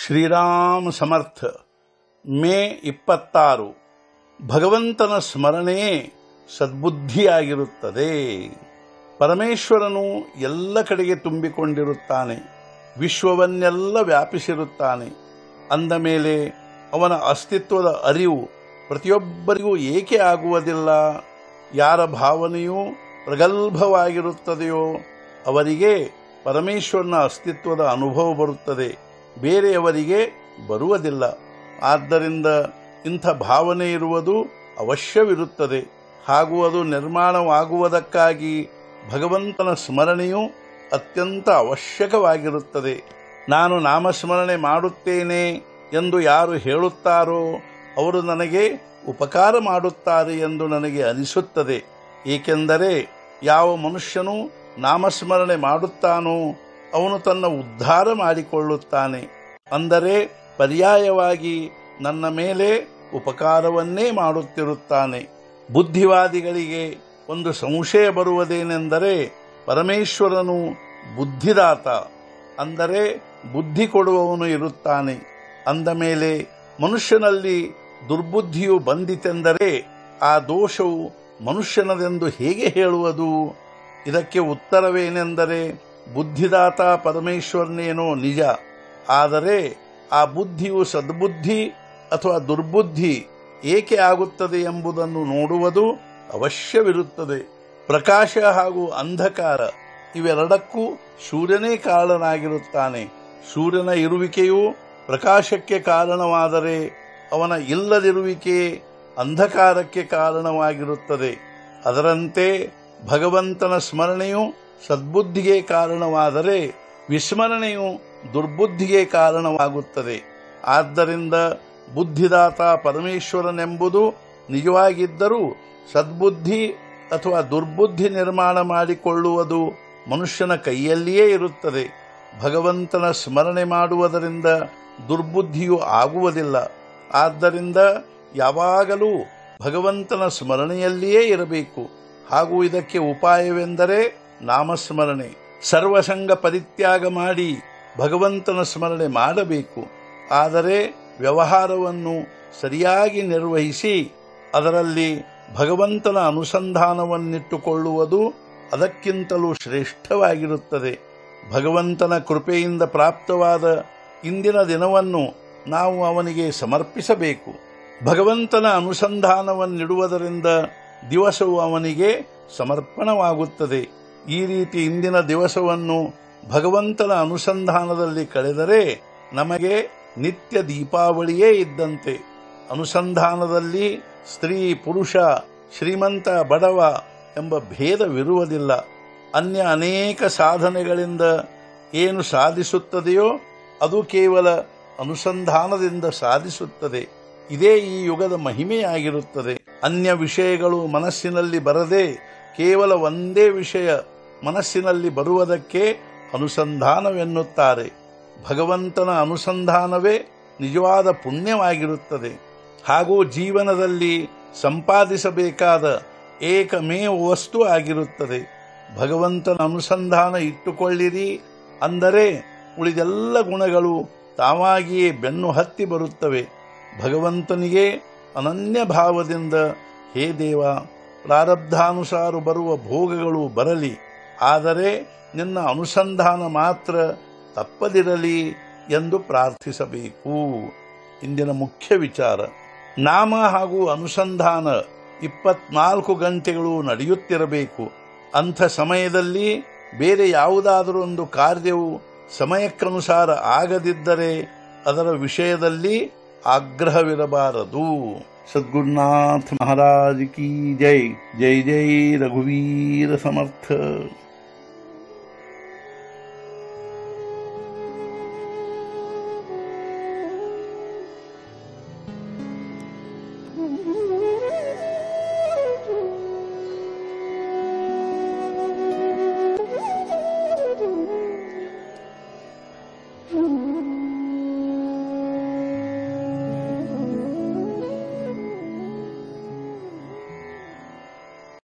ಶ್ರೀರಾಮ ಸಮರ್ಥ ಮೇ ಇಪ್ಪತ್ತಾರು ಭಗವಂತನ ಸ್ಮರಣೆಯೇ ಸದ್ಬುದ್ಧಿಯಾಗಿರುತ್ತದೆ ಪರಮೇಶ್ವರನು ಎಲ್ಲ ಕಡೆಗೆ ತುಂಬಿಕೊಂಡಿರುತ್ತಾನೆ ವಿಶ್ವವನ್ನೆಲ್ಲ ವ್ಯಾಪಿಸಿರುತ್ತಾನೆ ಅಂದ ಮೇಲೆ ಅವನ ಅಸ್ತಿತ್ವದ ಅರಿವು ಪ್ರತಿಯೊಬ್ಬರಿಗೂ ಏಕೆ ಆಗುವುದಿಲ್ಲ ಯಾರ ಭಾವನೆಯೂ ಪ್ರಗಲ್ಭವಾಗಿರುತ್ತದೆಯೋ ಅವರಿಗೆ ಪರಮೇಶ್ವರನ ಅಸ್ತಿತ್ವದ ಅನುಭವ ಬರುತ್ತದೆ ಬೇರೆಯವರಿಗೆ ಬರುವುದಿಲ್ಲ ಆದ್ದರಿಂದ ಇಂಥ ಭಾವನೆ ಇರುವುದು ಅವಶ್ಯವಿರುತ್ತದೆ ಹಾಗೂ ಅದು ನಿರ್ಮಾಣವಾಗುವುದಕ್ಕಾಗಿ ಭಗವಂತನ ಸ್ಮರಣೆಯು ಅತ್ಯಂತ ಅವಶ್ಯಕವಾಗಿರುತ್ತದೆ ನಾನು ನಾಮಸ್ಮರಣೆ ಮಾಡುತ್ತೇನೆ ಎಂದು ಯಾರು ಹೇಳುತ್ತಾರೋ ಅವರು ನನಗೆ ಉಪಕಾರ ಮಾಡುತ್ತಾರೆ ಎಂದು ನನಗೆ ಅನಿಸುತ್ತದೆ ಏಕೆಂದರೆ ಯಾವ ಮನುಷ್ಯನು ನಾಮಸ್ಮರಣೆ ಮಾಡುತ್ತಾನೋ ಅವನು ತನ್ನ ಉದ್ಧಾರ ಮಾಡಿಕೊಳ್ಳುತ್ತಾನೆ ಅಂದರೆ ಪರ್ಯಾಯವಾಗಿ ನನ್ನ ಮೇಲೆ ಉಪಕಾರವನ್ನೇ ಮಾಡುತ್ತಿರುತ್ತಾನೆ ಬುದ್ಧಿವಾದಿಗಳಿಗೆ ಒಂದು ಸಂಶಯ ಬರುವುದೇನೆಂದರೆ ಪರಮೇಶ್ವರನು ಬುದ್ಧಿದಾತ ಅಂದರೆ ಬುದ್ಧಿ ಕೊಡುವವನು ಇರುತ್ತಾನೆ ಅಂದ ಮೇಲೆ ಮನುಷ್ಯನಲ್ಲಿ ದುರ್ಬುದ್ಧಿಯು ಬಂದಿತೆಂದರೆ ಆ ದೋಷವು ಮನುಷ್ಯನದೆಂದು ಹೇಗೆ ಹೇಳುವುದು ಇದಕ್ಕೆ ಉತ್ತರವೇನೆಂದರೆ ಬುದ್ಧಿದಾತ ಪರಮೇಶ್ವರನೇನೋ ನಿಜ ಆದರೆ ಆ ಬುದ್ಧಿಯು ಸದ್ಬುದ್ಧಿ ಅಥವಾ ದುರ್ಬುದ್ಧಿ ಏಕೆ ಆಗುತ್ತದೆ ಎಂಬುದನ್ನು ನೋಡುವುದು ಅವಶ್ಯವಿರುತ್ತದೆ ಪ್ರಕಾಶ ಹಾಗೂ ಅಂಧಕಾರ ಇವೆರಡಕ್ಕೂ ಸೂರ್ಯನೇ ಕಾರಣನಾಗಿರುತ್ತಾನೆ ಸೂರ್ಯನ ಇರುವಿಕೆಯು ಪ್ರಕಾಶಕ್ಕೆ ಕಾರಣವಾದರೆ ಅವನ ಇಲ್ಲದಿರುವಿಕೆ ಅಂಧಕಾರಕ್ಕೆ ಕಾರಣವಾಗಿರುತ್ತದೆ ಅದರಂತೆ ಭಗವಂತನ ಸ್ಮರಣೆಯು ಸದ್ಬುದ್ಧಿಗೆ ಕಾರಣವಾದರೆ ವಿಸ್ಮರಣೆಯು ದುರ್ಬುದ್ಧಿಗೆ ಕಾರಣವಾಗುತ್ತದೆ ಆದ್ದರಿಂದ ಬುದ್ಧಿದಾತ ಪರಮೇಶ್ವರನೆಂಬುದು ನಿಜವಾಗಿದ್ದರೂ ಸದ್ಬುದ್ಧಿ ಅಥವಾ ದುರ್ಬುದ್ಧಿ ನಿರ್ಮಾಣ ಮಾಡಿಕೊಳ್ಳುವುದು ಮನುಷ್ಯನ ಕೈಯಲ್ಲಿಯೇ ಇರುತ್ತದೆ ಭಗವಂತನ ಸ್ಮರಣೆ ಮಾಡುವುದರಿಂದ ದುರ್ಬುದ್ಧಿಯು ಆಗುವುದಿಲ್ಲ ಆದ್ದರಿಂದ ಯಾವಾಗಲೂ ಭಗವಂತನ ಸ್ಮರಣೆಯಲ್ಲಿಯೇ ಇರಬೇಕು ಹಾಗೂ ಇದಕ್ಕೆ ಉಪಾಯವೆಂದರೆ ನಾಮಸ್ಮರಣೆ ಸರ್ವಸಂಗ ಪರಿತ್ಯಾಗ ಮಾಡಿ ಭಗವಂತನ ಸ್ಮರಣೆ ಮಾಡಬೇಕು ಆದರೆ ವ್ಯವಹಾರವನ್ನು ಸರಿಯಾಗಿ ನಿರ್ವಹಿಸಿ ಅದರಲ್ಲಿ ಭಗವಂತನ ಅನುಸಂಧಾನವನ್ನಿಟ್ಟುಕೊಳ್ಳುವುದು ಅದಕ್ಕಿಂತಲೂ ಶ್ರೇಷ್ಠವಾಗಿರುತ್ತದೆ ಭಗವಂತನ ಕೃಪೆಯಿಂದ ಪ್ರಾಪ್ತವಾದ ಇಂದಿನ ದಿನವನ್ನು ನಾವು ಅವನಿಗೆ ಸಮರ್ಪಿಸಬೇಕು ಭಗವಂತನ ಅನುಸಂಧಾನವನ್ನಿಡುವುದರಿಂದ ದಿವಸವು ಅವನಿಗೆ ಸಮರ್ಪಣವಾಗುತ್ತದೆ ಈ ರೀತಿ ಇಂದಿನ ದಿವಸವನ್ನು ಭಗವಂತನ ಅನುಸಂಧಾನದಲ್ಲಿ ಕಳೆದರೆ ನಮಗೆ ನಿತ್ಯ ದೀಪಾವಳಿಯೇ ಇದ್ದಂತೆ ಅನುಸಂಧಾನದಲ್ಲಿ ಸ್ತ್ರೀ ಪುರುಷ ಶ್ರೀಮಂತ ಬಡವ ಎಂಬ ಭೇದವಿರುವುದಿಲ್ಲ ಅನ್ಯ ಅನೇಕ ಸಾಧನೆಗಳಿಂದ ಏನು ಸಾಧಿಸುತ್ತದೆಯೋ ಅದು ಕೇವಲ ಅನುಸಂಧಾನದಿಂದ ಸಾಧಿಸುತ್ತದೆ ಇದೇ ಈ ಯುಗದ ಮಹಿಮೆಯಾಗಿರುತ್ತದೆ ಅನ್ಯ ವಿಷಯಗಳು ಮನಸ್ಸಿನಲ್ಲಿ ಬರದೆ ಕೇವಲ ಒಂದೇ ವಿಷಯ ಮನಸ್ಸಿನಲ್ಲಿ ಬರುವುದಕ್ಕೆ ಅನುಸಂಧಾನವೆನ್ನುತ್ತಾರೆ ಭಗವಂತನ ಅನುಸಂಧಾನವೇ ನಿಜವಾದ ಪುಣ್ಯವಾಗಿರುತ್ತದೆ ಹಾಗೂ ಜೀವನದಲ್ಲಿ ಸಂಪಾದಿಸಬೇಕಾದ ಏಕಮೇವ ವಸ್ತು ಆಗಿರುತ್ತದೆ ಭಗವಂತನ ಅನುಸಂಧಾನ ಇಟ್ಟುಕೊಳ್ಳಿರಿ ಅಂದರೆ ಉಳಿದೆಲ್ಲ ಗುಣಗಳು ತಾವಾಗಿಯೇ ಬೆನ್ನು ಹತ್ತಿ ಬರುತ್ತವೆ ಭಗವಂತನಿಗೆ ಅನನ್ಯ ಭಾವದಿಂದ ಹೇ ದೇವ ಪ್ರಾರಬ್ಧಾನುಸಾರ ಬರುವ ಭೋಗಗಳು ಬರಲಿ ಆದರೆ ನಿನ್ನ ಅನುಸಂಧಾನ ಮಾತ್ರ ತಪ್ಪದಿರಲಿ ಎಂದು ಪ್ರಾರ್ಥಿಸಬೇಕು ಇಂದಿನ ಮುಖ್ಯ ವಿಚಾರ ನಾಮ ಹಾಗೂ ಅನುಸಂಧಾನ ಇಪ್ಪತ್ನಾಲ್ಕು ಗಂಟೆಗಳು ನಡೆಯುತ್ತಿರಬೇಕು ಅಂಥ ಸಮಯದಲ್ಲಿ ಬೇರೆ ಯಾವುದಾದರೂ ಒಂದು ಕಾರ್ಯವು ಸಮಯಕ್ಕನುಸಾರ ಆಗದಿದ್ದರೆ ಅದರ ವಿಷಯದಲ್ಲಿ ಆಗ್ರಹವಿರಬಾರದು ಸದ್ಗುರುನಾಥ ಮಹಾರಾಜ್ ಕಿ ಜೈ ಜೈ ಜೈ ರಘುವೀರ ಸಮರ್ಥ